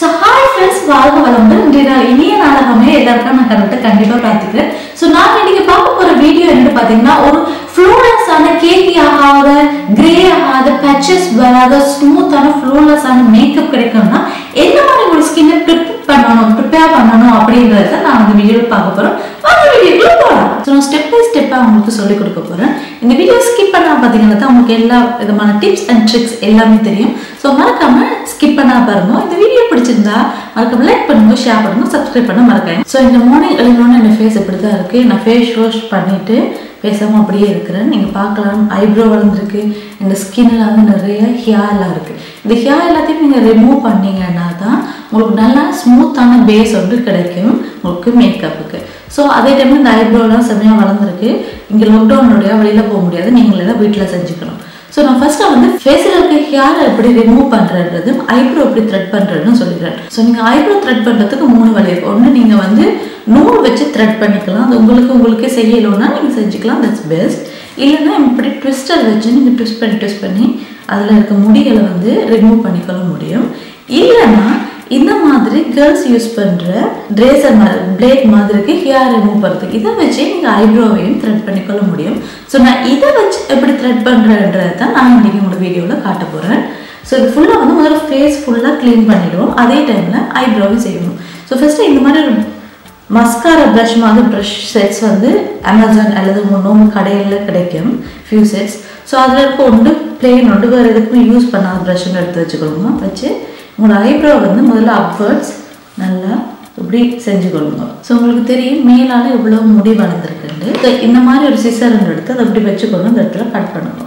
so hi friends வாழ்க வளமுடன் இன்றைய நாள் இனிய நாளாகவே எல்லாருக்கும் நான் கடவுள்கிட்ட கண்டிப்பாக பார்த்துக்கிறேன் ஸோ நான் இன்னைக்கு பார்க்க போகிற வீடியோ என்னன்னு பார்த்தீங்கன்னா ஒரு ஃப்ளோலெஸ்ஸான கேக்கி ஆகாத கிரே ஆகாத பேச்சஸ் வராத ஸ்மூத்தான ஃப்ளோலெஸ்ஸான மேக்கப் கிடைக்கணும்னா என்ன மாதிரி ஒரு ஸ்கின்னை ப்ரிப்பேர் பண்ணணும் ப்ரிப்பேர் பண்ணணும் அப்படின்றத நான் இந்த வீடியோவில் பார்க்க போகிறேன் வாங்க வீடியோக்குள்ள போகலாம் ஸோ நான் ஸ்டெப் பை ஸ்டெப்பாக உங்களுக்கு சொல்லிக் கொடுக்க போகிறேன் இந்த வீடியோ ஸ்கிப் பண்ணா பார்த்தீங்கன்னா தான் உங்களுக்கு எல்லா விதமான டிப்ஸ் அண்ட் ட்ரிக்ஸ் எல்லாமே தெரியும் ஸோ மறக்காம ஸ்கிப் பண்ணா பாருங்க இந்த வீடியோ பிடிச்சிருந்தா மறக்காம லைக் பண்ணுங்க ஷேர் பண்ணுங்க சப்ஸ்கிரைப் பண்ண மறக்காங்க ஸோ இந்த மார்னிங் எழுந்தோன்னு என் ஃபேஸ் இப்படி தான் இருக்குது நான் ஃபேஸ் வாஷ் பண்ணிட்டு பேசாமல் அப்படியே இருக்கிறேன் நீங்கள் பார்க்கலாம் ஐப்ரோ வளர்ந்துருக்கு இந்த ஸ்கின்னில் வந்து நிறைய ஹேர்லாம் இருக்குது இந்த ஹேர் எல்லாத்தையும் நீங்கள் ரிமூவ் பண்ணீங்கன்னா தான் உங்களுக்கு நல்லா ஸ்மூத்தான பேஸ் வந்து கிடைக்கும் உங்களுக்கு மேக்கப்புக்கு ஸோ அதே டைமில் இந்த ஐப்ரோலாம் செம்மையாக வளர்ந்துருக்கு இங்கே லாக்டவுனுடைய வெளியில் போக முடியாது நீங்களே தான் வீட்டில் செஞ்சுக்கணும் ஸோ நான் ஃபர்ஸ்ட்டாக வந்து ஃபேஸில் இருக்க ஹேர் எப்படி ரிமூவ் பண்ணுறதும் ஐப்ரோ எப்படி த்ரெட் பண்ணுறதுன்னு சொல்லிடுறேன் ஸோ நீங்கள் ஐப்ரோ த்ரெட் பண்ணுறதுக்கு மூணு வழி இருக்கு ஒன்று நீங்கள் வந்து நூல் வச்சு த்ரெட் பண்ணிக்கலாம் அது உங்களுக்கு உங்களுக்கே செய்யலைன்னா நீங்கள் செஞ்சுக்கலாம் தட்ஸ் பெஸ்ட் இல்லைன்னா இப்படி ட்விஸ்டர் வச்சு நீங்கள் ட்விஸ்ட் பண்ணி ட்விஸ்ட் பண்ணி அதில் இருக்க முடிகளை வந்து ரிமூவ் பண்ணிக்கொள்ள முடியும் இல்லைன்னா இந்த மாதிரி கேர்ள்ஸ் யூஸ் பண்ணுற ட்ரேசர் மாதிரி பிளேட் மாதிரிக்கு ஹேர் ரிமூவ் பண்ணுறதுக்கு இதை வச்சு நீங்கள் ஐப்ரோவையும் த்ரெட் பண்ணிக்கொள்ள முடியும் ஸோ நான் இதை வச்சு எப்படி த்ரெட் பண்ணுறேன்றதை தான் நான் இன்றைக்கி உங்களோட வீடியோவில் காட்ட போகிறேன் ஸோ இது ஃபுல்லாக வந்து முதல்ல ஃபேஸ் ஃபுல்லாக க்ளீன் பண்ணிடுவோம் அதே டைமில் ஐப்ரோவும் செய்யணும் ஸோ ஃபஸ்ட்டு இந்த மாதிரி ஒரு மஸ்காரா ப்ரஷ் மாதிரி ப்ரஷ் செட்ஸ் வந்து அமேசான் அல்லது நோம் கடையில் கிடைக்கும் ஃபியூ செட்ஸ் ஸோ அதில் இருக்க ஒன்று பிளெயின் ஒன்று வேறு எதுக்குமே யூஸ் பண்ணாத ப்ரஷ்ன்னு எடுத்து வச்சுக்கொள்ளுங்க வச்சு உங்களோட ஐப்ரோ வந்து முதல்ல அப்வர்ட்ஸ் நல்லா இப்படி செஞ்சுக்கொள்ளுங்க ஸோ உங்களுக்கு தெரியும் மேலால் இவ்வளோ முடி வளர்ந்துருக்குண்டு ஸோ இந்த மாதிரி ஒரு சிசர் எடுத்து அதை அப்படி வச்சுக்கொள்ளும் இந்த இடத்துல கட் பண்ணுங்க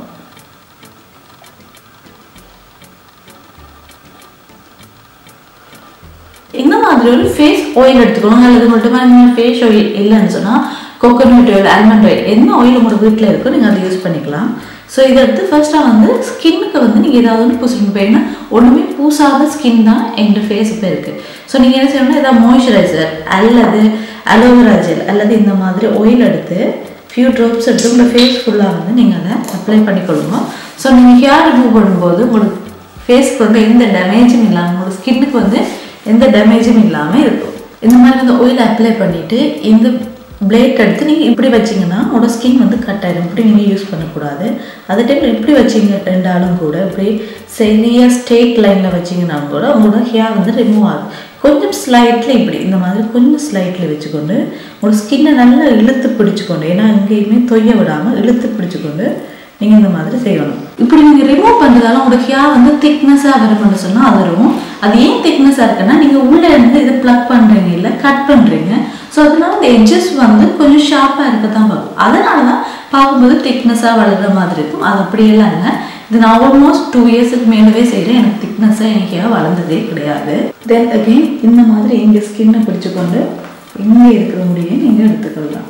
இந்த மாதிரி ஒரு ஃபேஸ் ஆயில் எடுத்துக்கணும் அல்லது மட்டும் ஃபேஸ் ஆயில் இல்லைன்னு சொன்னால் கோகோனட் ஆயில் ஆல்மண்ட் ஆயில் என்ன ஆயில் உங்களோட வீட்டில் இருக்கோ நீங்கள் அதை யூஸ் பண்ணிக்கலாம் ஸோ இதை எடுத்து ஃபர்ஸ்ட்டாக வந்து ஸ்கின்னுக்கு வந்து நீங்கள் ஏதாவது ஒன்று பூசணும் இப்போ என்ன ஒன்றுமே பூசாத ஸ்கின் தான் எங்கள் ஃபேஸ் இப்போ இருக்குது ஸோ நீங்கள் என்ன செய்யணும்னா ஏதாவது மாய்ஸ்சரைசர் அல்லது அலோவேரா ஜெல் அல்லது இந்த மாதிரி ஆயில் எடுத்து ஃபியூ ட்ராப்ஸ் எடுத்து உங்களோட ஃபேஸ் ஃபுல்லாக வந்து நீங்கள் அதை அப்ளை பண்ணிக்கொள்ளுங்க ஸோ நீங்கள் ஹேர் ரிமூவ் பண்ணும்போது உங்களுக்கு ஃபேஸ்க்கு வந்து எந்த டேமேஜும் இல்லாமல் உங்களோட ஸ்கின்னுக்கு வந்து எந்த டேமேஜும் இல்லாமல் இருக்கும் இந்த மாதிரி இந்த ஆயில் அப்ளை பண்ணிவிட்டு இந்த பிளேட் எடுத்து நீங்கள் இப்படி வச்சிங்கன்னா உங்களோட ஸ்கின் வந்து கட் ஆகிடும் இப்படி நீங்கள் யூஸ் பண்ணக்கூடாது அதே டைம் இப்படி வச்சிங்க ரெண்டாலும் கூட இப்படி சரியாக ஸ்ட்ரெயிட் லைனில் வச்சிங்கன்னா கூட உங்களோட ஹேர் வந்து ரிமூவ் ஆகும் கொஞ்சம் ஸ்லைட்லி இப்படி இந்த மாதிரி கொஞ்சம் ஸ்லைட்லி வச்சுக்கொண்டு உங்களோட ஸ்கின்னை நல்லா இழுத்து பிடிச்சிக்கொண்டு ஏன்னா எங்கேயுமே தொய்ய விடாமல் இழுத்து பிடிச்சிக்கொண்டு நீங்கள் இந்த மாதிரி செய்யணும் இப்படி நீங்கள் ரிமூவ் பண்ணுறதால உங்களோட ஹேர் வந்து திக்னஸாக வரணும்னு சொன்னால் அது வரும் அது ஏன் திக்னஸாக இருக்குன்னா நீங்கள் உள்ளே இருந்து இதை ப்ளக் பண்ணுறீங்க இல்லை கட் பண்ணுறீங்க ஸோ அதனால இந்த எட்ஜஸ் வந்து கொஞ்சம் ஷார்ப்பாக இருக்க தான் பார்க்கும் அதனால தான் பார்க்கும்போது திக்னஸாக வளர்கிற மாதிரி இருக்கும் அது அப்படியெல்லாம் இல்லை இது நான் ஆல்மோஸ்ட் டூ இயர்ஸுக்கு மேலவே செய்கிறேன் எனக்கு திக்னஸாக என் ஹேர் வளர்ந்ததே கிடையாது தென் அகெயின் இந்த மாதிரி இங்கே ஸ்கின்னை பிடிச்சிக்கொண்டு இங்கே இருக்கிற முடியை நீங்கள் எடுத்துக்கலாம்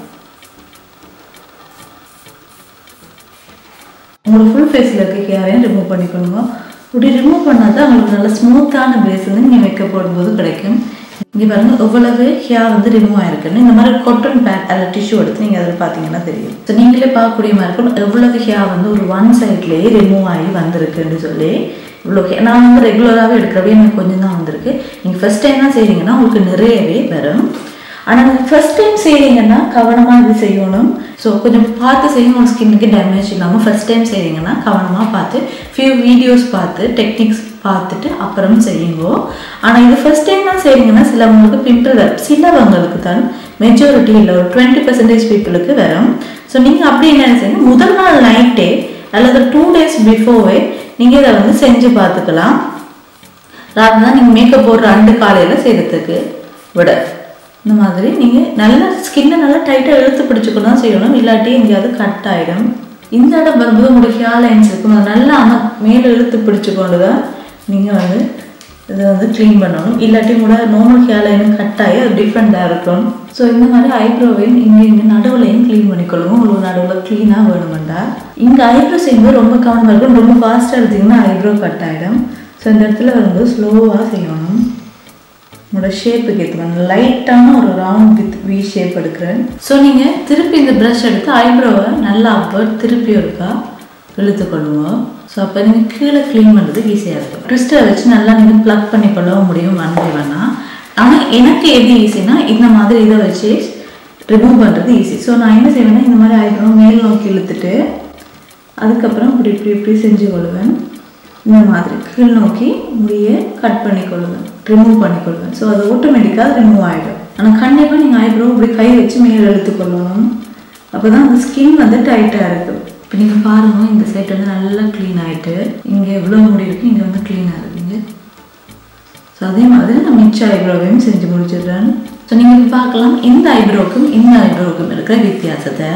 உங்களோட ஃபுல் ஃபேஸில் இருக்க ஹேரையும் ரிமூவ் பண்ணிக்கணுங்க இப்படி ரிமூவ் பண்ணால் தான் உங்களுக்கு நல்ல ஸ்மூத்தான பேஸ் வந்து நீங்கள் மேக்கப் போடும்போது கிடைக்கும் இங்கே பாருங்க எவ்வளவு ஹேர் வந்து ரிமூவ் ஆயிருக்குன்னு இந்த மாதிரி கொட்டன் பேட் அல்ல டிஷ்யூ எடுத்து நீங்கள் அதில் பார்த்தீங்கன்னா தெரியும் ஸோ நீங்களே பார்க்கக்கூடிய மாதிரி இருக்கும் எவ்வளவு ஹேர் வந்து ஒரு ஒன் சைட்லேயே ரிமூவ் ஆகி வந்திருக்குன்னு சொல்லி இவ்வளோ ஹேர் நான் வந்து ரெகுலராகவே எடுக்கிறவே எனக்கு கொஞ்சம் தான் வந்திருக்கு நீங்கள் ஃபஸ்ட் டைம் தான் செய்கிறீங்கன்னா உங்களுக்கு நிறையவே வரும் ஆனால் நீங்கள் ஃபஸ்ட் டைம் செய்கிறீங்கன்னா கவனமாக இது செய்யணும் ஸோ கொஞ்சம் பார்த்து செய்யணும் உங்கள் ஸ்கின்னுக்கு டேமேஜ் இல்லாமல் ஃபஸ்ட் டைம் செய்கிறீங்கன்னா கவனமாக பார்த்து ஃபியூ வீடியோஸ் பார்த்து டெக்னிக்ஸ் பார்த்துட்டு அப்புறம் செய்யுங்க ஆனால் இது ஃபஸ்ட் டைம் தான் செய்கிறீங்கன்னா சிலவங்களுக்கு பிம்பிள் வரும் சிலவங்களுக்கு தான் மெஜாரிட்டி இல்லை ஒரு டுவெண்ட்டி பர்சன்டேஜ் பீப்புளுக்கு வரும் ஸோ நீங்கள் அப்படி என்ன செய்யணும் முதல் நாள் நைட்டே அல்லது டூ டேஸ் பிஃபோவே நீங்கள் இதை வந்து செஞ்சு பார்த்துக்கலாம் ராத் தான் நீங்கள் மேக்கப் போடுற அண்டு காலையில் செய்கிறதுக்கு விட இந்த மாதிரி நீங்கள் நல்லா ஸ்கின்னை நல்லா டைட்டாக இழுத்து பிடிச்சிக்கணும் தான் செய்யணும் இல்லாட்டி எங்கேயாவது கட் ஆகிடும் இந்த இடம் வரும்போது உங்களுக்கு ஹேர் லைன்ஸ் இருக்கும் அது நல்லா அம மேலே இழுத்து பிடிச்சிக்கொண்டு தான் நீங்கள் வந்து இதை வந்து க்ளீன் பண்ணணும் இல்லாட்டி கூட நார்மல் ஹேர் லைனும் கட் ஆகி அது டிஃப்ரெண்ட்டாக இருக்கும் ஸோ இந்த மாதிரி ஐப்ரோவையும் இங்கே இங்கே நடுவுலையும் க்ளீன் பண்ணிக்கொள்ளுங்க உங்களுக்கு நடுவில் க்ளீனாக வேணுமெண்டா இங்கே ஐப்ரோ செய்யும்போது ரொம்ப கவனமாக இருக்கும் ரொம்ப ஃபாஸ்ட்டாக எடுத்திங்கன்னா ஐப்ரோ கட் ஆகிடும் ஸோ இந்த இடத்துல வந்து ஸ்லோவாக செய்யணும் உங்களோட ஷேப்புக்கு ஏற்ற மாதிரி லைட்டான ஒரு ரவுண்ட் வித் வி ஷேப் எடுக்கிறேன் ஸோ நீங்கள் திருப்பி இந்த ப்ரஷ் எடுத்து ஐப்ரோவை நல்லா அப்பர் திருப்பி இருக்கா இழுத்துக்கொள்ளுவோம் ஸோ அப்போ நீங்கள் கீழே க்ளீன் பண்ணுறதுக்கு ஈஸியாக இருக்கும் ட்விஸ்டர் வச்சு நல்லா நீங்கள் ப்ளக் பண்ணி கொள்ளவும் முடியும் ஒன் பை ஒன்னாக ஆனால் எனக்கு எது ஈஸினா இந்த மாதிரி இதை வச்சு ரிமூவ் பண்ணுறது ஈஸி ஸோ நான் என்ன செய்வேன்னா இந்த மாதிரி ஐப்ரோ மேல் நோக்கி இழுத்துட்டு அதுக்கப்புறம் இப்படி இப்படி இப்படி செஞ்சு கொள்வேன் இந்த மாதிரி கீழ் நோக்கி முடியை கட் பண்ணி கொள்வேன் ரிமூவ் பண்ணி கொள்வேன் ஸோ அது ஆட்டோமேட்டிக்காக ரிமூவ் ஆகிடும் ஆனால் கண்டிப்பாக நீங்கள் ஐப்ரோ இப்படி கை வச்சு மேலே இழுத்து கொள்ளணும் அப்போ தான் அந்த ஸ்கின் வந்து டைட்டாக இருக்கும் இப்போ நீங்கள் பாருங்கள் இந்த சைட் வந்து நல்லா க்ளீன் ஆகிட்டு இங்கே எவ்வளோ முடி இருக்குது இங்கே வந்து க்ளீனாக இருக்குங்க ஸோ அதே மாதிரி நான் மிச்ச ஐப்ரோவையும் செஞ்சு முடிச்சிடுறேன் ஸோ நீங்கள் பார்க்கலாம் இந்த ஐப்ரோவுக்கும் இந்த ஐப்ரோவுக்கும் இருக்கிற வித்தியாசத்தை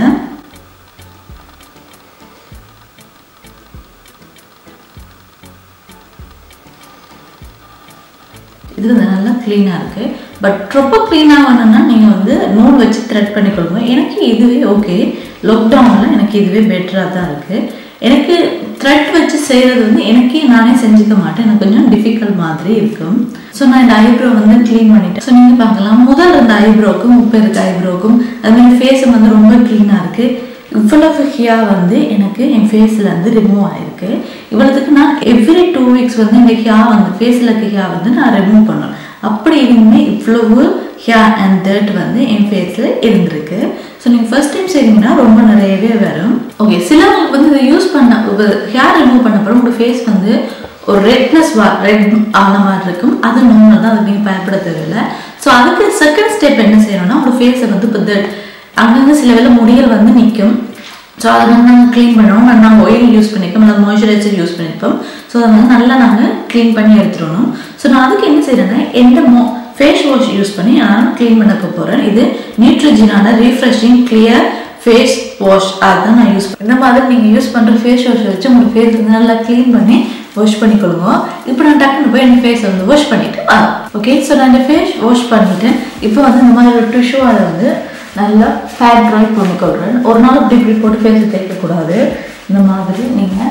இது வந்து நல்லா க்ளீனாக இருக்குது பட் ரொம்ப க்ளீனாக வேணும்னா நீங்கள் வந்து நூல் வச்சு த்ரெட் பண்ணி கொடுங்க எனக்கு இதுவே ஓகே லாக்டவுனில் எனக்கு இதுவே பெட்டராக தான் இருக்குது எனக்கு த்ரெட் வச்சு செய்கிறது வந்து எனக்கே நானே செஞ்சுக்க மாட்டேன் எனக்கு கொஞ்சம் டிஃபிகல்ட் மாதிரி இருக்கும் ஸோ நான் இந்த ஐப்ரோ வந்து க்ளீன் பண்ணிட்டேன் ஸோ நீங்கள் பார்க்கலாம் முதல் இருந்த ஐப்ரோக்கும் இப்போ இருக்க ஐப்ரோக்கும் அதுமாதிரி ஃபேஸும் வந்து ரொம்ப க்ளீனாக இருக்குது இவ்வளவு ஹியா வந்து எனக்கு என் ஃபேஸில் வந்து ரிமூவ் ஆயிருக்கு இவ்வளவுக்கு நான் எவ்ரி டூ வீக்ஸ் வந்து இந்த ஹியா வந்து ஃபேஸில் இருக்க ஹியா வந்து நான் ரிமூவ் பண்ணேன் அப்படி இருந்துமே இவ்வளவு ஹியா அண்ட் டர்ட் வந்து என் ஃபேஸில் இருந்திருக்கு ஸோ நீங்கள் ஃபர்ஸ்ட் டைம் செய்றீங்கன்னா ரொம்ப நிறையவே வரும் ஓகே சிலவங்களுக்கு வந்து இதை யூஸ் பண்ண ஹேர் ரிமூவ் பண்ண அப்புறம் உங்கள் ஃபேஸ் வந்து ஒரு ரெட்னஸ் வா ரெட் ஆன மாதிரி இருக்கும் அது நார்மல் தான் அது நீங்கள் பயப்பட தேவையில்லை ஸோ அதுக்கு செகண்ட் ஸ்டெப் என்ன செய்யணும்னா உங்கள் ஃபேஸை வந்து இப்போ அங்கங்கே சில வேளை முடியல் வந்து நிற்கும் ஸோ அதை வந்து நாங்கள் க்ளீன் பண்ணுவோம் நான் நாங்கள் ஆயில் யூஸ் பண்ணியிருக்கோம் இல்லை மாய்ஸ்சரைசர் யூஸ் பண்ணியிருப்போம் ஸோ அதை வந்து நல்லா நாங்கள் க்ளீன் பண்ணி எடுத்துடணும் ஸோ நான் அதுக்கு என்ன செய்கிறேன்னா எந்த மோ ஃபேஸ் வாஷ் யூஸ் பண்ணி நான் க்ளீன் பண்ண போகிறேன் இது நியூட்ரிஜினான ரீஃப்ரெஷிங் கிளியர் ஃபேஸ் வாஷ் அதுதான் நான் யூஸ் இந்த மாதிரி நீங்கள் யூஸ் பண்ணுற ஃபேஸ் வாஷ் வச்சு உங்கள் ஃபேஸ் வந்து நல்லா க்ளீன் பண்ணி வாஷ் பண்ணிக்கொள்ளுங்க இப்போ நான் டக்குனு போய் என் ஃபேஸை வந்து வாஷ் பண்ணிட்டு வரேன் ஓகே ஸோ நான் இந்த ஃபேஸ் வாஷ் பண்ணிவிட்டு இப்போ வந்து இந்த மாதிரி ஒரு டிஷ்யூவால் வந்து நல்லா ஃபேட் ட்ரை பண்ணிக்கொள்கிறேன் ஒரு நாள் இப்படி இப்படி போட்டு ஃபேஸை தேய்க்கக்கூடாது இந்த மாதிரி நீங்கள்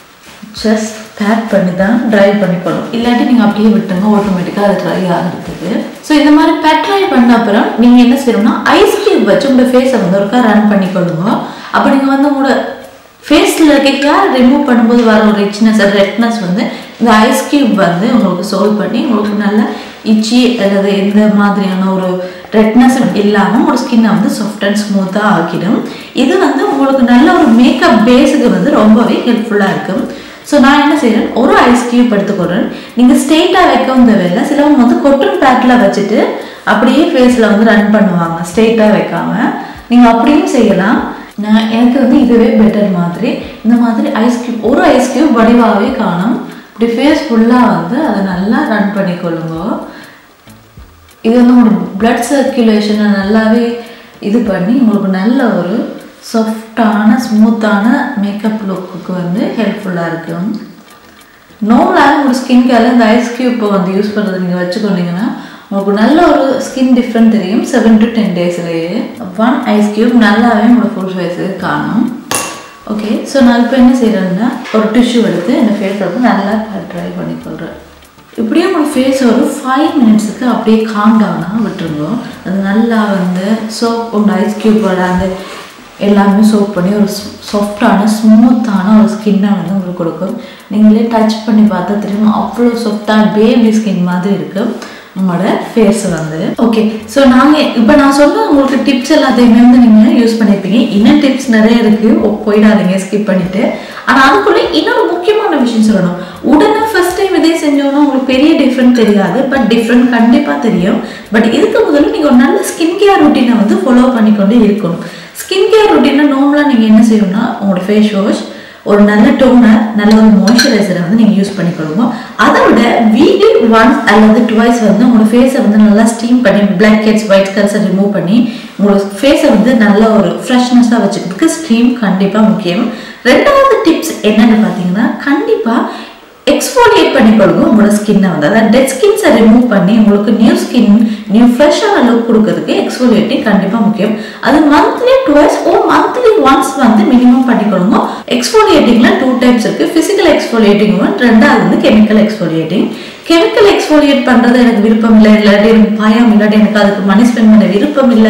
ஜஸ்ட் பேக் பண்ணி தான் ட்ரை பண்ணிக்கணும் இல்லாட்டி நீங்கள் அப்படியே விட்டுங்க ஆட்டோமேட்டிக்காக அது ட்ரை ஆகிறதுக்கு ஸோ இந்த மாதிரி பேக் ட்ரை பண்ண அப்புறம் நீங்கள் என்ன செய்யணும்னா ஐஸ் கியூப் வச்சு உங்கள் ஃபேஸை வந்து ஒருக்கா ரன் பண்ணிக்கொள்ளுங்க அப்போ நீங்கள் வந்து உங்களோட ஃபேஸில் இருக்க ஹேர் ரிமூவ் பண்ணும்போது வர ஒரு ரிச்னஸ் ரெட்னஸ் வந்து இந்த ஐஸ் கியூப் வந்து உங்களுக்கு சால்வ் பண்ணி உங்களுக்கு நல்ல இச்சி அல்லது எந்த மாதிரியான ஒரு ரெட்னஸும் இல்லாமல் உங்களோட ஸ்கின்னை வந்து சாஃப்ட் அண்ட் ஸ்மூத்தாக ஆக்கிடும் இது வந்து உங்களுக்கு நல்ல ஒரு மேக்கப் பேஸுக்கு வந்து ரொம்பவே ஹெல்ப்ஃபுல்லாக இருக்கும் ஸோ நான் என்ன செய்கிறேன் ஒரு ஐஸ் கியூப் எடுத்துக்கிறேன் நீங்கள் ஸ்ட்ரெயிட்டாக வைக்கவும் தேவையில்லை சிலவங்க வந்து கொட்டன் பேக்கில் வச்சுட்டு அப்படியே ஃபேஸில் வந்து ரன் பண்ணுவாங்க ஸ்ட்ரெயிட்டாக வைக்காம நீங்கள் அப்படியும் செய்யலாம் நான் எனக்கு வந்து இதுவே பெட்டர் மாதிரி இந்த மாதிரி ஐஸ் கியூப் ஒரு ஐஸ் கியூப் வடிவாகவே காணும் இப்படி ஃபேஸ் ஃபுல்லாக வந்து அதை நல்லா ரன் பண்ணிக்கொள்ளுங்க இது வந்து உங்களுக்கு பிளட் சர்க்குலேஷனை நல்லாவே இது பண்ணி உங்களுக்கு நல்ல ஒரு சாஃப்டான ஸ்மூத்தான மேக்கப் லுக்குக்கு வந்து ஹெல்ப்ஃபுல்லாக இருக்கும் நார்மலாக உங்களோட ஸ்கின் கேரில் இந்த ஐஸ் கியூப்பை வந்து யூஸ் பண்ணுறது நீங்கள் வச்சுக்கொண்டீங்கன்னா உங்களுக்கு நல்ல ஒரு ஸ்கின் டிஃப்ரெண்ட் தெரியும் செவன் டு டென் டேஸ்லேயே ஒன் ஐஸ் கியூப் நல்லாவே உங்களோட ஃபுல் ஃபேஸுக்கு காணும் ஓகே ஸோ நான் இப்போ என்ன செய்கிறேன்னா ஒரு டிஷ்யூ எடுத்து இந்த ஃபேஸை வந்து நல்லா ட்ரை பண்ணிக்கொள்கிறேன் இப்படியே உங்களோட ஃபேஸ் ஒரு ஃபைவ் மினிட்ஸுக்கு அப்படியே காம் டவுனாக விட்டுருங்க அது நல்லா வந்து சோப் உங்கள் ஐஸ் கியூப்போட அந்த எல்லாமே சோப் பண்ணி ஒரு சாஃப்டான ஸ்மூத்தான ஒரு ஸ்கின்னை வந்து உங்களுக்கு கொடுக்கும் நீங்களே டச் பண்ணி பார்த்தா தெரியும் அவ்வளோ சாஃப்டான பேபி ஸ்கின் மாதிரி இருக்கும் உங்களோட ஃபேஸ் வந்து ஓகே ஸோ நாங்கள் இப்போ நான் சொன்ன உங்களுக்கு டிப்ஸ் எல்லாத்தையுமே வந்து நீங்கள் யூஸ் பண்ணியிருப்பீங்க இன்னும் டிப்ஸ் நிறைய இருக்குது போயிடாதீங்க ஸ்கிப் பண்ணிவிட்டு ஆனால் அதுக்குள்ளே இன்னொரு முக்கியமான விஷயம் சொல்லணும் உடனே ஃபர்ஸ்ட் டைம் இதே செஞ்சோன்னா உங்களுக்கு பெரிய டிஃப்ரெண்ட் தெரியாது பட் டிஃப்ரெண்ட் கண்டிப்பாக தெரியும் பட் இதுக்கு முதல்ல நீங்கள் ஒரு நல்ல ஸ்கின் கேர் ருட்டீனை வந்து ஃபாலோ பண்ணிக்கொண்டே இருக்கணும் ஸ்கின் கேர் ருட்டீனில் நார்மலாக நீங்கள் என்ன செய்யணும்னா உங்களோட ஃபேஸ் வாஷ் ஒரு நல்ல டோனர் நல்ல ஒரு மாய்ஸ்சரைசரை வந்து நீங்கள் யூஸ் பண்ணிக்கொள்ளுங்க அதை விட வீக்லி ஒன்ஸ் அல்லது டுவைஸ் வந்து உங்களோட ஃபேஸை வந்து நல்லா ஸ்டீம் பண்ணி பிளாக் ஹெட்ஸ் ஒயிட் கல்ஸை ரிமூவ் பண்ணி உங்களோட ஃபேஸை வந்து நல்ல ஒரு ஃப்ரெஷ்னஸாக வச்சுக்கிறதுக்கு ஸ்டீம் கண்டிப்பாக முக்கியம் ரெண்டாவது டிப்ஸ் என்னன்னு பார்த்தீங்கன்னா கண்டிப்பாக எக்ஸ்ஃபோலியேட் பண்ணிக்கொள்ளுங்க உங்களோட ஸ்கின்னை வந்து அதாவது டெட் ஸ்கின்ஸை ரிமூவ் பண்ணி உங்களுக்கு நியூ ஸ்கின் நியூ ஃப்ரெஷ்ஷான லுக் கொடுக்கறதுக்கு எக்ஸ்ஃபோலியேட்டிங் கண்டிப்பாக முக்கியம் அது monthly twice or monthly once வந்து மினிமம் பண்ணிக்கொள்ளுங்க எக்ஸ்ஃபோலியேட்டிங்கில் டூ டைப்ஸ் இருக்குது ஃபிசிக்கல் எக்ஸ்ஃபோலியேட்டிங் ஒன் ரெண்டாவது வந்து கெமிக்கல் எக்ஸ்ஃபோலியேட்டிங் கெமிக்கல் எக்ஸ்ஃபோலியேட் பண்ணுறது எனக்கு விருப்பம் இல்லை இல்லாட்டி எனக்கு பயம் இல்லாட்டி எனக்கு அதுக்கு மணி ஸ்பெண்ட் பண்ண விருப்பம் இல்லை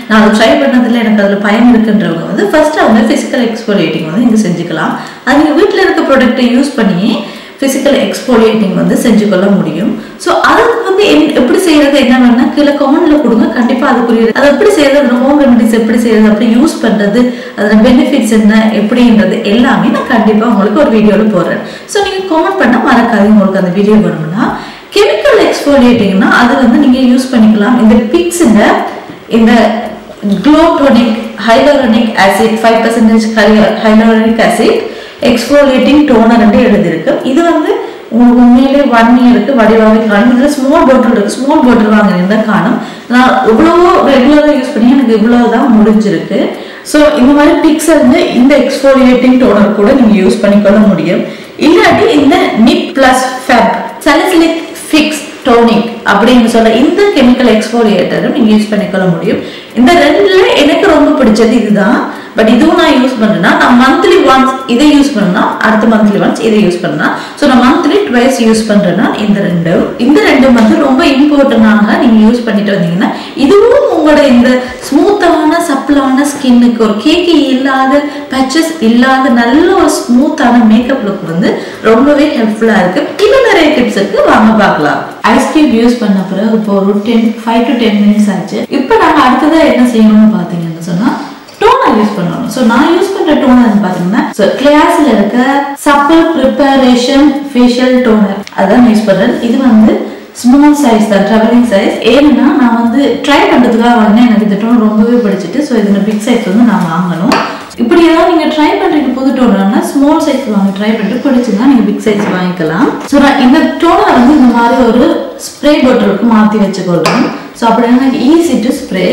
நான் அதை ட்ரை பண்ணதில் எனக்கு அதில் பயன் இருக்குன்றவங்க வந்து ஃபர்ஸ்ட் அவங்க ஃபிசிக்கல் எக்ஸ்போலேட்டிங் வந்து இங்கே செஞ்சுக்கலாம் அது நீங்கள் வீட்டில் இருக்க ப்ராடக்ட்டை யூஸ் பண்ணி ஃபிசிக்கல் எக்ஸ்போலியேட்டிங் வந்து செஞ்சு கொள்ள முடியும் ஸோ அதுக்கு வந்து என்- எப்படி செய்யறது என்ன வேணா கீழே கமெண்ட்ல கொடுங்க கண்டிப்பா அதுக்குரிய அது எப்படி செய்யறது அந்த ஹோம் ரெமெடிஸ் எப்படி செய்யறது அப்படி யூஸ் பண்றது அதோட பெனிஃபிட்ஸ் என்ன எப்படின்றது எல்லாமே நான் கண்டிப்பா உங்களுக்கு ஒரு வீடியோல போடுறேன் ஸோ நீங்க கமெண்ட் பண்ண மறக்காதீங்க உங்களுக்கு அந்த வீடியோ வேணும்னா கெமிக்கல் எக்ஸ்போலியேட்டிங்னா அது வந்து நீங்க யூஸ் பண்ணிக்கலாம் இந்த பிக்ஸுங்க இந்த glow tonic hyaluronic acid five percentage hyaluronic acid exfoliating toner எழுதியிருக்கு இது வந்து உங்களுக்கு உண்மையிலே ஒன் இயருக்கு வடிவாகவே காணும் இதில் ஸ்மால் பாட்டில் இருக்கு ஸ்மால் பாட்டில் வாங்கினீங்கன்னா காணும் நான் இவ்வளவோ ரெகுலராக யூஸ் பண்ணி எனக்கு இவ்வளவு தான் முடிஞ்சிருக்கு ஸோ இந்த மாதிரி பிக்ஸ் வந்து இந்த எக்ஸ்போலியேட்டிங் டோனர் கூட நீங்கள் யூஸ் பண்ணிக்கொள்ள முடியும் இல்லாட்டி இந்த nip plus fab salicylic fix tonic அப்படின்னு சொல்ல இந்த கெமிக்கல் எக்ஸ்போலியேட்டரும் நீங்க யூஸ் பண்ணிக்கொள்ள முடியும் இந்த ரெண்டுல எனக்கு ரொம்ப பிடிச்சது இதுதான் பட் இதுவும் நான் யூஸ் பண்றேன்னா நான் மந்த்லி ஒன்ஸ் இதை யூஸ் பண்ணா அடுத்த மந்த்லி ஒன்ஸ் இதை யூஸ் பண்ணா ஸோ நான் மந்த்லி ட்வைஸ் யூஸ் பண்றேன்னா இந்த ரெண்டு இந்த ரெண்டு வந்து ரொம்ப இம்பார்ட்டன்டாக நீங்க யூஸ் பண்ணிட்டு வந்தீங்கன்னா இதுவும் உங்களோட இந்த ஸ்மூத்தான சப்பிளான ஸ்கின்னுக்கு ஒரு கேக்கி இல்லாத பச்சஸ் இல்லாத நல்ல ஒரு ஸ்மூத்தான மேக்கப் லுக் வந்து ரொம்பவே ஹெல்ப்ஃபுல்லா இருக்கு இன்னும் நிறைய டிப்ஸ் இருக்கு வாங்க பார்க்கலாம் ஐஸ்கிரீம் யூஸ் பண்ண பிறகு இப்போ ஒரு ten five to ten minutes ஆச்சு இப்போ நாங்கள் அடுத்ததா என்ன செய்யணும்னு பார்த்தீங்கன்னு சொன்னா டோனர் யூஸ் பண்ணணும் ஸோ நான் யூஸ் பண்ற டோனர் பார்த்தீங்கன்னா ஸோ கிளாஸ்ல இருக்க சப்பல் ப்ரிப்பரேஷன் ஃபேஷியல் டோனர் அதான் யூஸ் பண்றேன் இது வந்து ஸ்மால் சைஸ் தான் ட்ராவலிங் சைஸ் ஏன்னா நான் வந்து ட்ரை பண்ணுறதுக்காக வாங்கினேன் எனக்கு இந்த டோன் ரொம்பவே பிடிச்சிட்டு ஸோ இதில் பிக் சைஸ் வந்து நான் வாங்கணும் இப்படி ஏதாவது நீங்கள் ட்ரை பண்ணுறீங்க புது டோனர்னா ஸ்மால் சைஸ் வாங்க ட்ரை பண்ணிட்டு பிடிச்சிருந்தா நீங்கள் பிக் சைஸ் வாங்கிக்கலாம் ஸோ நான் இந்த டோனரை வந்து இந்த மாதிரி ஒரு ஸ்ப்ரே பாட்டிலுக்கு மாற்றி வச்சுக்கொள்றேன் ஸோ அப்படி எனக்கு ஈஸி டு ஸ்ப்ரே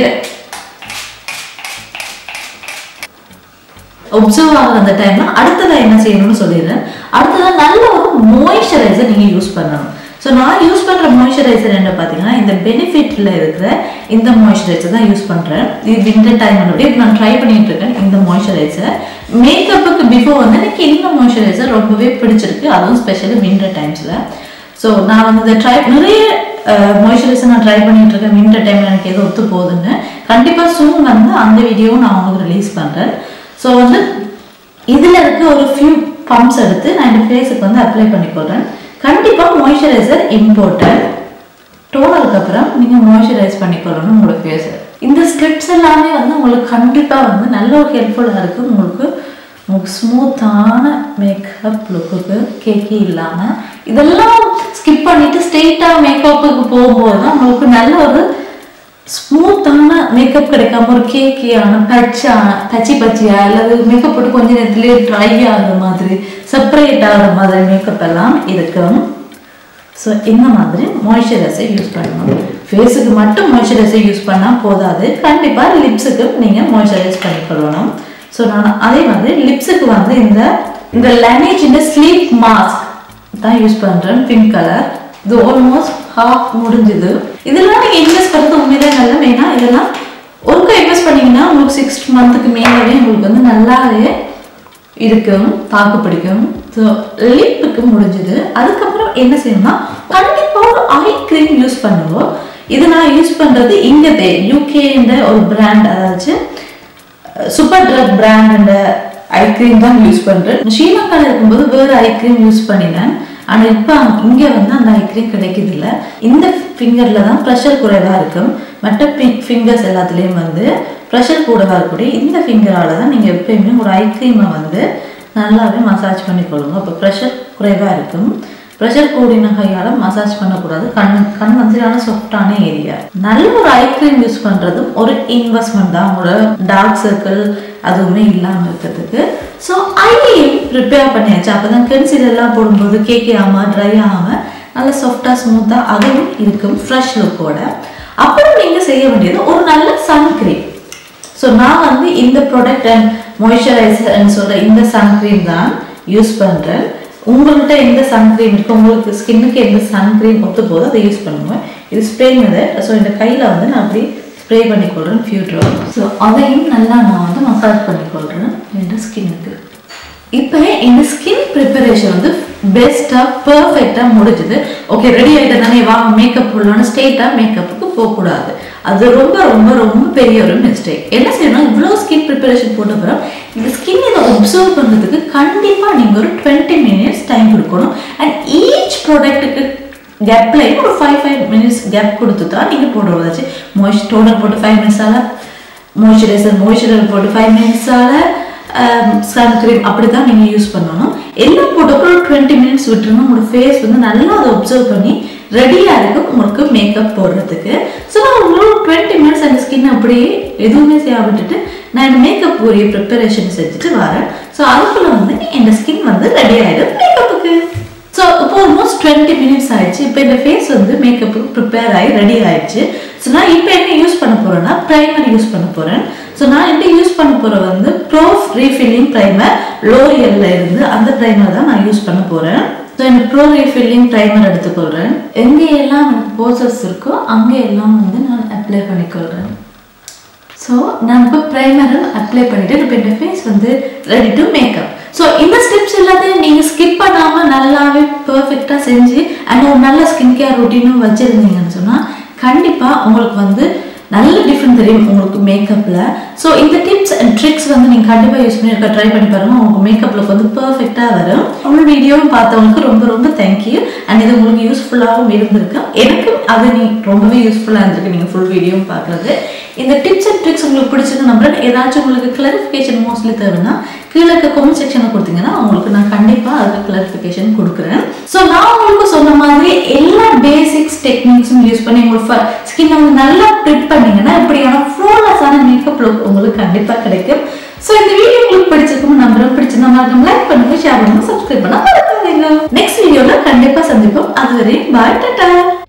ஒப்சர்வ் ஆகிற அந்த டைம்ல அடுத்ததா என்ன செய்யணும்னு சொல்லிடுறேன் அடுத்ததா நல்ல ஒரு மாய்ஸ்சரைசர் நீங்க யூஸ் பண்ணணும் ஸோ நான் யூஸ் பண்ற மாய்ஸ்சரைசர் என்ன பார்த்தீங்கன்னா இந்த பெனிஃபிட்ல இருக்கிற இந்த மாய்ஸ்சரைசர் தான் யூஸ் பண்றேன் இது விண்டர் டைம் இப்ப நான் ட்ரை பண்ணிட்டு இருக்கேன் இந்த மாய்ஸ்சரைசர் மேக்கப்புக்கு பிஃபோர் வந்து எனக்கு இந்த மாய்ஸ்சரைசர் ரொம்பவே பிடிச்சிருக்கு அதுவும் ஸ்பெஷலி விண்டர் டைம்ஸ்ல ஸோ நான் வந்து இதை ட்ரை நிறைய மாய்ஸ்சரைசர் நான் ட்ரை பண்ணிட்டு இருக்கேன் விண்டர் டைம்ல எனக்கு எது ஒத்து போகுதுன்னு கண்டிப்பா சூன் வந்து அந்த வீடியோவும் நான் உங்களுக்கு ரிலீஸ் பண்றேன் ஸோ வந்து இதுல இருக்க ஒரு ஃபியூ பம்ப்ஸ் எடுத்து நான் இந்த ஃபேஸுக்கு வந்து அப்ளை பண்ணிக்கொள்றேன் கண்டிப்பா மாய்ஸ்சரைசர் இம்பார்ட்டன்ட் டோனருக்கு அப்புறம் நீங்க மாய்ஸ்சரைஸ் பண்ணிக்கொள்ளணும் உங்களோட ஃபேஸ் இந்த ஸ்ட்ரிப்ஸ் எல்லாமே வந்து உங்களுக்கு கண்டிப்பா வந்து நல்ல ஒரு ஹெல்ப்ஃபுல்லா இருக்கு உங்களுக்கு உங்களுக்கு ஸ்மூத்தான மேக்கப் லுக்குக்கு கேக்கி இல்லாம இதெல்லாம் ஸ்கிப் பண்ணிட்டு ஸ்ட்ரெயிட்டா மேக்கப்புக்கு போகும்போது தான் உங்களுக்கு நல்ல ஒரு ஸ்மூத்தான மேக்கப் கிடைக்காம ஒரு கேக்கியான பச்சான பச்சி பச்சியா அல்லது மேக்கப் போட்டு கொஞ்ச நேரத்திலேயே ட்ரை ஆகுற மாதிரி செப்பரேட் ஆகுற மாதிரி மேக்கப் எல்லாம் இருக்கும் ஸோ இந்த மாதிரி மாய்ஸ்சரைசர் யூஸ் பண்ணணும் ஃபேஸுக்கு மட்டும் மாய்ஸ்சரைசர் யூஸ் பண்ணால் போதாது கண்டிப்பாக லிப்ஸுக்கு நீங்கள் மாய்ஸ்சரைஸ் பண்ணிக்கொள்ளணும் ஸோ நான் அதே மாதிரி லிப்ஸுக்கு வந்து இந்த இந்த லனேஜ் இந்த ஸ்லீப் மாஸ்க் தான் யூஸ் பண்ணுறேன் பிங்க் கலர் இது ஆல்மோஸ்ட் ஹாஃப் முடிஞ்சுது இதெல்லாம் நீங்கள் இன்வெஸ்ட் பண்ணுறது உண்மையிலே நல்ல மெயினாக இதெல்லாம் ஒருக்கா இன்வெஸ்ட் பண்ணீங்கன்னா உங்களுக்கு சிக்ஸ் மந்த்துக்கு மேலே உங்களுக்கு வந்து நல்லாவே இருக்கும் தாக்கு பிடிக்கும் ஸோ லிப்புக்கு முடிஞ்சது அதுக்கப்புறம் என்ன செய்யணும்னா கண்டிப்பாக ஒரு ஐ க்ரீம் யூஸ் பண்ணுவோம் இது நான் யூஸ் பண்ணுறது இங்கதே யூகேன்ற ஒரு பிராண்ட் அதாச்சும் Superdrug brand eye cream தான் யூஸ் பண்ணுறேன் ஸ்ரீலங்காவில் இருக்கும்போது வேறு ஐ க்ரீம் யூஸ் பண்ணினேன் ஆனால் இப்போ இங்கே வந்து அந்த ஐ க்ரீம் கிடைக்குது இல்ல இந்த ஃபிங்கரில் தான் ப்ரெஷர் குறைவாக இருக்கும் மற்ற ஃபிங்கர்ஸ் எல்லாத்துலேயும் வந்து ப்ரெஷர் கூடவா இருக்கக்கூடிய இந்த ஃபிங்கரால தான் நீங்கள் எப்பயுமே ஒரு ஐ க்ரீமை வந்து நல்லாவே மசாஜ் பண்ணி கொள்ளுங்க அப்போ ப்ரெஷர் குறைவாக இருக்கும் ப்ரெஷர் கூடின கையால் மசாஜ் பண்ணக்கூடாது கண் கண் வந்து சாஃப்டான ஏரியா நல்ல ஒரு ஐ க்ரீம் யூஸ் பண்ணுறதும் ஒரு இன்வெஸ்ட்மெண்ட் தான் உங்களோட டார்க் சர்க்கிள் அதுவுமே இல்லாமல் இருக்கிறதுக்கு ஸோ ஐயையும் ப்ரிப்பேர் பண்ணியாச்சு அப்போ தான் கென்சில் எல்லாம் போடும்போது கேக்கே ஆகாமல் ட்ரை ஆகாமல் நல்ல சாஃப்டாக ஸ்மூத்தாக அதுவும் இருக்கும் ஃப்ரெஷ் லுக்கோட அப்புறம் நீங்கள் செய்ய வேண்டியது ஒரு நல்ல சன்க்ரீம் ஸோ நான் வந்து இந்த ப்ராடக்ட் அண்ட் மாய்ஸ்சரைசர்னு சொல்கிற இந்த சன்க்ரீம் தான் யூஸ் பண்ணுறேன் உங்கள்கிட்ட எந்த சன்க்ரீம் இருக்கு உங்களுக்கு ஸ்கின்னுக்கு எந்த சன்க்ரீம் ஒத்து போதோ அதை யூஸ் பண்ணுங்க இது ஸ்ப்ரே மெதட் ஸோ இந்த கையில் வந்து நான் அப்படி ஸ்ப்ரே பண்ணிக்கொள்கிறேன் ஃபியூ ட்ராப் ஸோ அதையும் நல்லா நான் வந்து மசாஜ் பண்ணிக்கொள்கிறேன் என் ஸ்கின்னுக்கு இப்போ இந்த ஸ்கின் ப்ரிப்பரேஷன் வந்து பெஸ்ட்டாக பர்ஃபெக்டாக முடிஞ்சுது ஓகே ரெடி ஆகிட்டு தானே வா மேக்கப் உள்ளோன்னு ஸ்ட்ரெயிட்டாக மேக்கப்புக்கு போகக்கூடாது அது ரொம்ப ரொம்ப ரொம்ப பெரிய ஒரு மிஸ்டேக் என்ன செய்யணும் இவ்வளோ ஸ்கின் ப்ரிப்பரேஷன் போட்ட பிறகு இந்த ஸ்கின் இதை ஒப்சர்வ் பண்ணுறதுக்கு கண்டிப்பாக நீங்கள் ஒரு டுவெண்ட்டி மினிட்ஸ் டைம் கொடுக்கணும் அண்ட் ஈச் ப்ராடக்ட்டுக்கு கேப்லையும் ஒரு ஃபைவ் ஃபைவ் மினிட்ஸ் கேப் கொடுத்து தான் நீங்கள் போடுறதாச்சு மாய்ஸ் டோனர் போட்டு ஃபைவ் மினிட்ஸால் மாய்ஸ்சரைசர் மாய்ஸ்சரைசர் போட்டு ஃபைவ் மினிட்ஸால் சன்ஸ்கிரீம் அப்படி தான் நீங்கள் யூஸ் பண்ணணும் எல்லாம் போட்டப்பறம் ஒரு டுவெண்ட்டி மினிட்ஸ் விட்டுருங்க உங்களோட ஃபேஸ் வந்து நல்லா அதை ஒப்சர்வ் பண்ணி ரெடியாக இருக்கும் உங்களுக்கு மேக்கப் போடுறதுக்கு ஸோ நான் உங்களுக்கு டுவெண்ட்டி மினிட்ஸ் அந்த ஸ்கின் அப்படியே எதுவுமே செய்ய விட்டுட்டு நான் இந்த மேக்கப் உரிய ப்ரிப்பரேஷன் செஞ்சுட்டு வரேன் ஸோ அதுக்குள்ளே வந்து என் ஸ்கின் வந்து ரெடி ஆகிடும் மேக்கப்புக்கு ஸோ இப்போ ஆல்மோஸ்ட் டுவெண்ட்டி மினிட்ஸ் ஆயிடுச்சு இப்போ இந்த ஃபேஸ் வந்து மேக்கப்புக்கு ப்ரிப்பேர் ஆகி ரெடி ஆயிடுச்சு ஸோ நான் இப்போ என்ன யூஸ் பண்ண போறேன்னா ப்ரைமர் யூஸ் பண்ண போறேன் ஸோ நான் என்ன யூஸ் பண்ண போற வந்து ப்ரோ ரீஃபில்லிங் ப்ரைமர் லோரியல்ல இருந்து அந்த ப்ரைமர் தான் நான் யூஸ் பண்ண போறேன் ஸோ இந்த ப்ரோ ரீஃபில்லிங் ப்ரைமர் எடுத்துக்கொள்கிறேன் எங்கே எல்லாம் எனக்கு போசஸ் இருக்கோ அங்கே எல்லாம் வந்து நான் அப்ளை பண்ணிக்கொள்கிறேன் ஸோ நான் இப்போ ப்ரைமரும் அப்ளை பண்ணிட்டு இப்போ இந்த ஃபேஸ் வந்து ரெடி டு மேக்கப் ஸோ இந்த ஸ்டெப்ஸ் எல்லாத்தையும் நீங்கள் ஸ்கிப் பண்ணாமல் நல்லாவே பர்ஃபெக்டாக செஞ்சு அண்ட் ஒரு நல்ல ஸ்கின் கேர் ரொட்டீனும் வச்சுருந்தீங்கன்னு சொன்னால் கண்டிப்பாக உங்களுக்கு வந்து நல்ல டிஃப்ரெண்ட் தெரியும் உங்களுக்கு மேக்கப்பில் ஸோ இந்த டிப்ஸ் அண்ட் ட்ரிக்ஸ் வந்து நீங்கள் கண்டிப்பாக யூஸ் பண்ணி ட்ரை பண்ணி பாருங்கள் உங்களுக்கு மேக்கப் லுக் வந்து பர்ஃபெக்டாக வரும் உங்கள் வீடியோவும் பார்த்தவங்களுக்கு ரொம்ப ரொம்ப தேங்க்யூ அண்ட் இது உங்களுக்கு யூஸ்ஃபுல்லாகவும் இருந்திருக்கு எனக்கும் அது நீ ரொம்பவே யூஸ்ஃபுல்லாக இருந்திருக்கு நீங்கள் ஃபுல் வீடியோவும் பார்க்குறது இந்த டிப்ஸ் அண்ட் ட்ரிக்ஸ் உங்களுக்கு பிடிச்சிருக்கு நம்புறேன் ஏதாச்சும் உங்களுக்கு கிளாரிஃபிகேஷன் மோஸ்ட்லி தேவைன்னா கீழே இருக்க கமெண்ட் செக்ஷனில் கொடுத்தீங்கன்னா உங்களுக்கு நான் கண்டிப்பாக அதுக்கு கிளாரிஃபிகேஷன் கொடுக்குறேன் ஸோ நான் உங்களுக்கு சொன்ன மாதிரி எல்லா பேசிக்ஸ் டெக்னிக்ஸும் யூஸ் பண்ணி உங்களுக்கு ஸ்கின் வந்து நல்லா ப்ரிப் பண்ணீங்கன்னா இப்படியான ஃப்ளோலெஸ்ஸான மேக்கப் லுக் உங்களுக்கு கண்டிப்பாக கிடைக்கும் ஸோ இந்த வீடியோ உங்களுக்கு பிடிச்சிருக்கும் நம்புறேன் பிடிச்சிருந்தா மறக்காம லைக் பண்ணுங்க ஷேர் பண்ணுங்க சப்ஸ்கிரைப் பண்ண மறக்காதீங்க நெக்ஸ்ட் வீடியோல கண்டிப்பா சந்திப்போம் அதுவரை பாய் டாடா